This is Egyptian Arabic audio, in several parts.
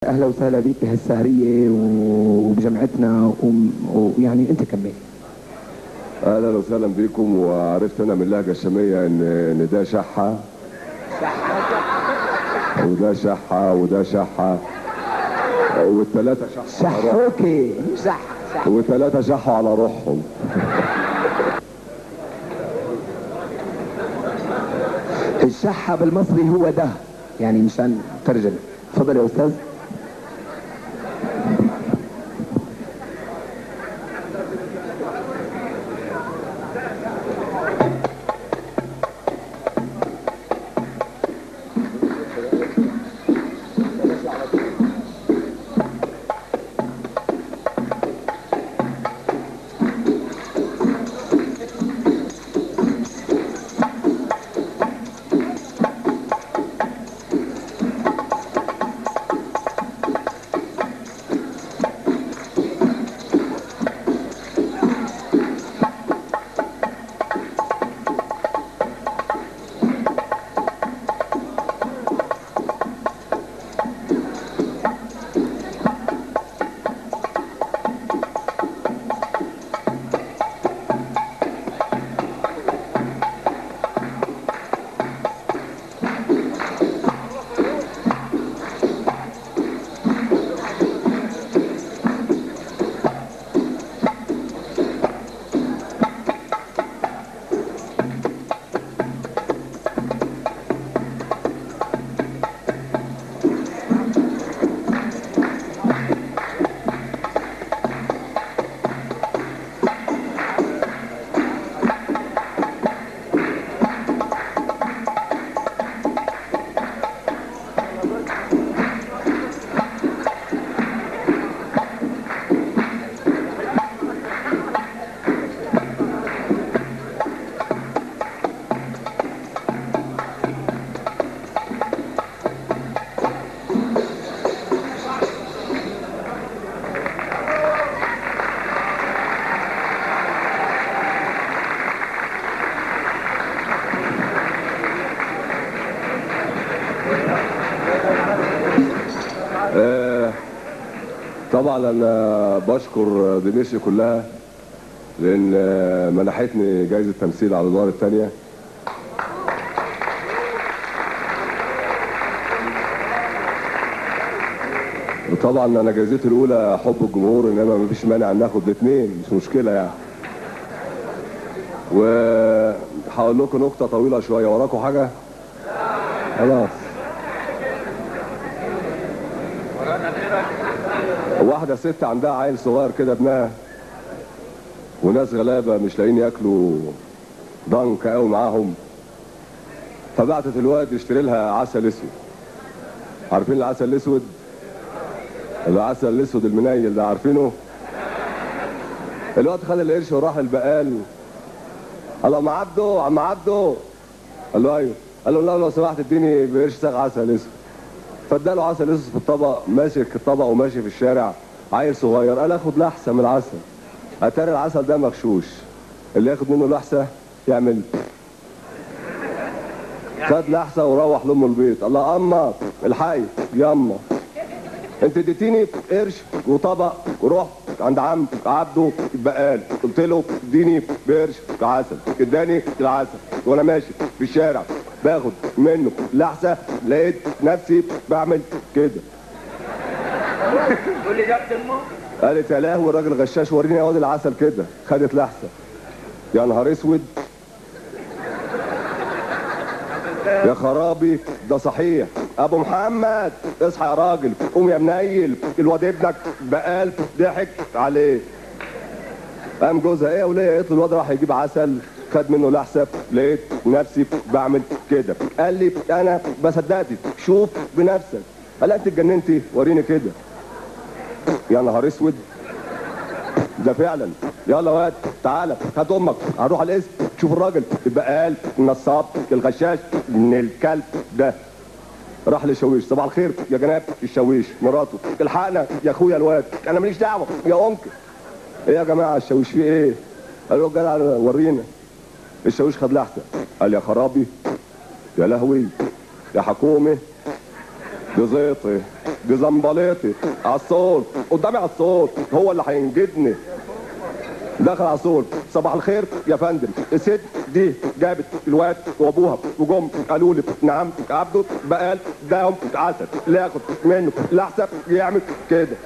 اهلا وسهلا بيك بهالسهريه و- وبجمعتنا وم- ويعني انت كمل اهلا وسهلا بيكم وعرفت انا من اللهجه الشاميه ان ان ده شحه وده شحه وده شحه والثلاثه شحوا على روحهم شحوكي صح صح والثلاثه شحوا على روحهم الشحة بالمصري هو ده يعني مشان ترجم تفضل يا استاذ طبعا انا بشكر دمشق كلها لان منحتني جائزه تمثيل على الادوار الثانيه وطبعا انا جايزتي الاولى حب الجمهور انما مفيش مانع ان ناخد الاثنين مش مشكله يعني وهقول لكم نقطه طويله شويه وراكم حاجه خلاص واحدة ست عندها عيل صغير كده ابنها وناس غلابة مش لاقيين ياكلوا ضنك قوي معاهم فبعتت الواد يشتري لها عسل اسود عارفين العسل الاسود العسل الاسود المنيل ده عارفينه الواد خد القرش وراح البقال قال له عم عبده عم عبده قال له ايوه قال له لا لو سمحت اديني بقرش ساق عسل اسود فاداله عسل اسود في الطبق ماسك الطبق وماشي في الشارع عيل صغير قال اخد لحسه من العسل اتاري العسل ده مغشوش اللي ياخد منه لحسه يعمل خد لحسه وروح لامه البيت قال لها اما الحقي ياما انت اديتيني قرش وطبق ورحت عند عم عبده البقال قلت له اديني بقرش عسل اداني العسل وانا ماشي في الشارع باخد منه لحسه لقيت نفسي بعمل كده قول لي جبت امه قالت يا لهوي الراجل غشاش وريني يا واد العسل كده خدت لحسه يا نهار اسود يا خرابي ده صحيح ابو محمد اصحى يا راجل قوم يا منيل الواد ابنك بقال ضحك عليه قام جوزها ايه وليه قالت له الواد راح يجيب عسل خد منه لحسه لقيت نفسي بعمل كده قال لي انا ما صدقتش شوف بنفسك قال لها انت اتجننتي وريني كده يا نهار اسود ده فعلا يلا واد تعالى هات امك هنروح على الاسم شوف الراجل البقال النصاب الغشاش من الكلب ده راح للشاويش صباح الخير يا جناب الشاويش مراته الحقنا يا اخويا الواد انا ماليش دعوه يا انكل ايه يا جماعه الشاويش في ايه قالوا له جدع ورينا الشاويش خد لحسه قال يا خرابي يا لهوي يا حكومه دي زيطي دي زنبليطي عالصوت قدامي عالصوت هو اللي هينجدني دخل على الصوت صباح الخير يا فندم الست دي جابت الواد وابوها وجم قالوا لي نعم عبده بقال داهم عسل لا ياخد منه لا احسن يعمل كده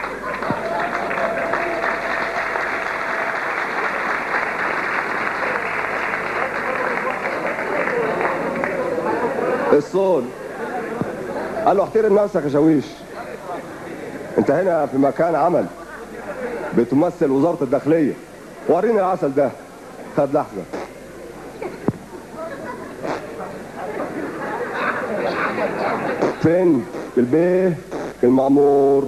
الصول قال له احترم نفسك يا شاويش انت هنا في مكان عمل بتمثل وزارة الداخلية وريني العسل ده خد لحظة فين في البيه المأمور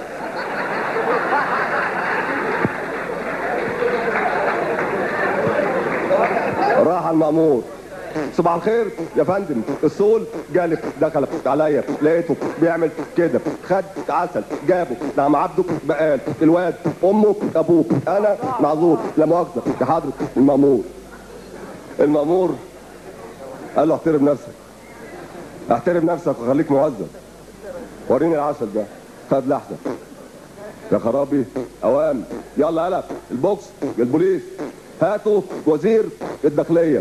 راح على المأمور صباح الخير يا فندم الصول جالك دخل عليا لقيته بيعمل كده خد عسل جابه نعم عبده بقال الواد امه ابوك انا معذور لا مؤاخذه يا حضره المامور المامور قال له احترم نفسك احترم نفسك وخليك مهذب وريني العسل ده خد لحظه يا خرابي اوام يلا يلا البوكس البوليس هاتوا وزير الداخليه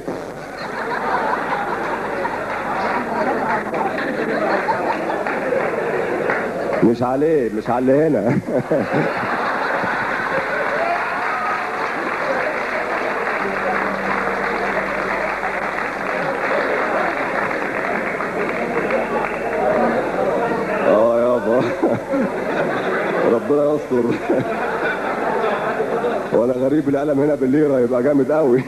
مش عليه مش على اللي هنا اه يابا ربنا يستر وانا غريب القلم هنا بالليره يبقى جامد قوي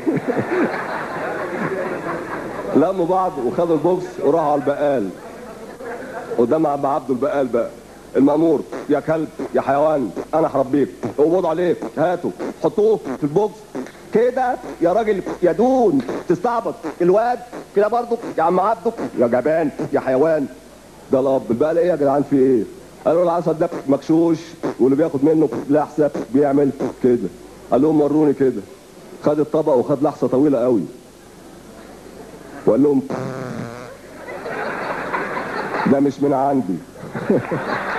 لموا بعض وخدوا البوكس وراحوا على البقال قدام عم عبده البقال بقى المأمور يا كلب يا حيوان انا هربيك اقبضوا عليه هاتوا حطوه في البوكس كده يا راجل يا دون تستعبط الواد كده برضه يا عم عبده يا جبان يا حيوان ده الاب البقال ايه يا جدعان في ايه قالوا العسل ده مكشوش واللي بياخد منه لحسه بيعمل كده قال لهم وروني كده خد الطبق وخد لحظه طويله قوي وقال لهم ده مش من عندي